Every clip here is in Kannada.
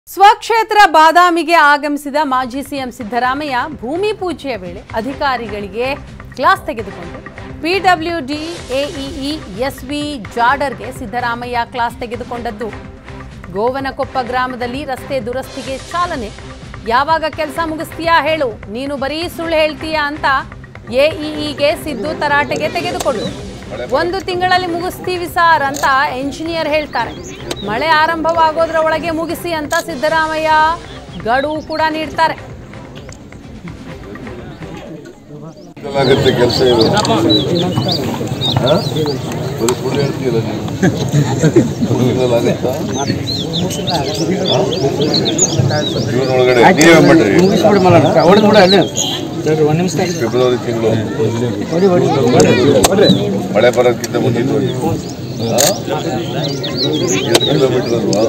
ಸ್ವಕ್ಷೇತ್ರ ಬಾದಾಮಿಗೆ ಆಗಮಿಸಿದ ಮಾಜಿ ಸಿಎಂ ಸಿದ್ದರಾಮಯ್ಯ ಭೂಮಿ ಪೂಜೆಯ ವೇಳೆ ಅಧಿಕಾರಿಗಳಿಗೆ ಕ್ಲಾಸ್ ತೆಗೆದುಕೊಂಡು ಪಿಡಬ್ಲ್ಯೂಡಿ ಎಇಇ ಎಸ್ವಿ ಜಾಡರ್ಗೆ ಸಿದ್ದರಾಮಯ್ಯ ಕ್ಲಾಸ್ ತೆಗೆದುಕೊಂಡದ್ದು ಗೋವನಕೊಪ್ಪ ಗ್ರಾಮದಲ್ಲಿ ರಸ್ತೆ ದುರಸ್ತಿಗೆ ಚಾಲನೆ ಯಾವಾಗ ಕೆಲಸ ಮುಗಿಸ್ತೀಯಾ ಹೇಳು ನೀನು ಬರೀ ಸುಳ್ಳು ಹೇಳ್ತೀಯಾ ಅಂತ ಎಇಇಗೆ ಸಿದ್ದು ತರಾಟೆಗೆ ತೆಗೆದುಕೊಂಡು ಒಂದು ತಿಂಗಳಲ್ಲಿ ಮುಗಿಸ್ತೀವಿ ಸಾರ್ ಅಂತ ಎಂಜಿನಿಯರ್ ಹೇಳ್ತಾರೆ ಮಳೆ ಆರಂಭವಾಗೋದ್ರ ಒಳಗೆ ಮುಗಿಸಿ ಅಂತ ಸಿದ್ದರಾಮಯ್ಯ ಗಡುವು ಕೂಡ ನೀಡ್ತಾರೆ ಆಗತ್ತೆ ಕೆಲಸ ಇದು ಹಾ? ಬರೀ ಸುಳ್ಳು ಹೇಳ್ತೀಯಲ್ಲ ನೀವು ಸುಳ್ಳಿನಲ್ಲಿ ಆಗತ್ತಾ ಹಾ? ಜೂನ್ ಒಳಗಡೆ ನೀವೇ ಮಾಡ್ರಿ ಮುಗಿಸ್ಬಿಡಿ ಮಲ್ಲ ಹೊಡೆದು ಬಿಡ ಅಲ್ಲಿ ಸರಿ ಒಂದು ನಿಮಿಷ ಫೆಬ್ರವರಿ ತಿಂಗಳು ಹೊಡಿ ಹೊಡಿ ಮಳೆ ಬರೋದಕ್ಕಿಂತ ಮುಂಚಿತವಾಗಿ ಹಾ? ಎರಡು ಕಿಲೋಮೀಟರ್ ಅಲ್ವಾ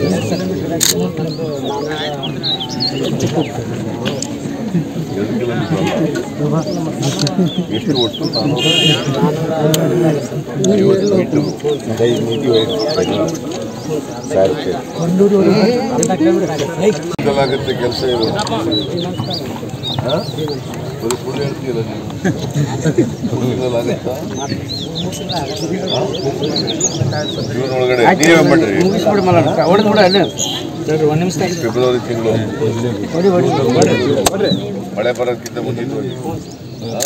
ಎರಡು ಕಿಲೋಮೀಟರ್ ಅಲ್ವಾ? ಎಷ್ಟು ಒಟ್ಟು ನಾನ್ನೂರ ಐವತ್ತು ಮೀಟರ್ ಆಗತ್ತೆ ಕೆಲಸ ಇದು ಹಾ? ಬರೀ ಸುಳ್ಳು ಹೇಳ್ತೀಯಲ್ಲ ನೀವು ಸುಳ್ಳಿನಲ್ಲಿ ಆಗತ್ತಾ ಹಾ? ಜೂನ್ ಒಳಗಡೆ ನೀವೇ ಮಾಡ್ರಿ ಮುಗಿಸ್ಬಿಡಿ ಮಲ್ಲ ಹೊಡೆದು ಬಿಡ ಅಲ್ಲಿ ಸರಿ ಒಂದು ನಿಮಿಷ ಫೆಬ್ರವರಿ ತಿಂಗಳು ಹೊಡಿ ಹೊಡಿ ಮಳೆ ಬರೋದಕ್ಕಿಂತ ಮುಂಚಿತವಾಗಿ ಹಾ?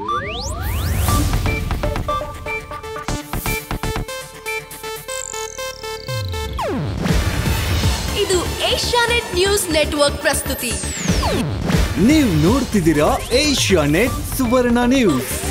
ಇದು ಏಷ್ಯಾನೆಟ್ ನ್ಯೂಸ್ ನೆಟ್ವರ್ಕ್ ಪ್ರಸ್ತುತಿ ನೀವು ನೋಡ್ತಿದ್ದೀರಾ ಏಷ್ಯಾ ನೆಟ್ ಸುವರ್ಣ ನ್ಯೂಸ್